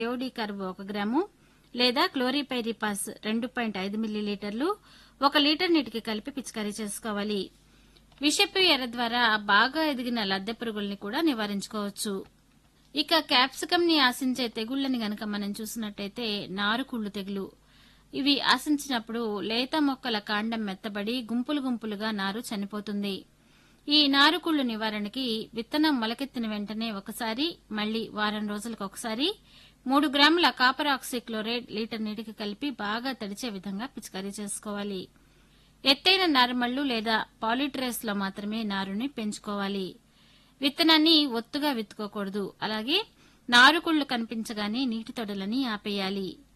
యోడి కర్వ్ ఒక గ్రాము లేదా క్లోరిపైరిపాస్ రెండు పాయింట్ ఐదు మిల్లీలీటర్లు ఒక లీటర్ నీటికి కలిపి పిచికారీ చేసుకోవాలి విషపు ఎర్ర ద్వారా బాగా ఎదిగిన లద్దె పురుగుల్ని కూడా నివారించుకోవచ్చు ఇక క్యాప్సికం ని ఆశించే తెగుళ్లని గనక మనం చూసినట్టయితే నారుకుళ్ళు తెగులు ఇవి ఆశించినప్పుడు లేత మొక్కల కాండం మెత్తబడి గుంపులు గుంపులుగా నారు చనిపోతుంది ఈ నారుకుళ్ళు నివారణకి విత్తనం మొలకెత్తిన వెంటనే ఒకసారి మళ్లీ వారం రోజులకు ఒకసారి మూడు గ్రాముల కాపర్ ఆక్సిక్లోరైడ్ లీటర్ నీటికి కలిపి బాగా తడిచే విధంగా పిచికారీ చేసుకోవాలి ఎత్తైన నారుమళ్లు లేదా పాలిట్రేస్ లో మాత్రమే నారుని పెంచుకోవాలి విత్తనాన్ని ఒత్తుగా విత్తుకోకూడదు అలాగే నారుకుళ్లు కనిపించగానే నీటి తొడలని ఆపేయాలి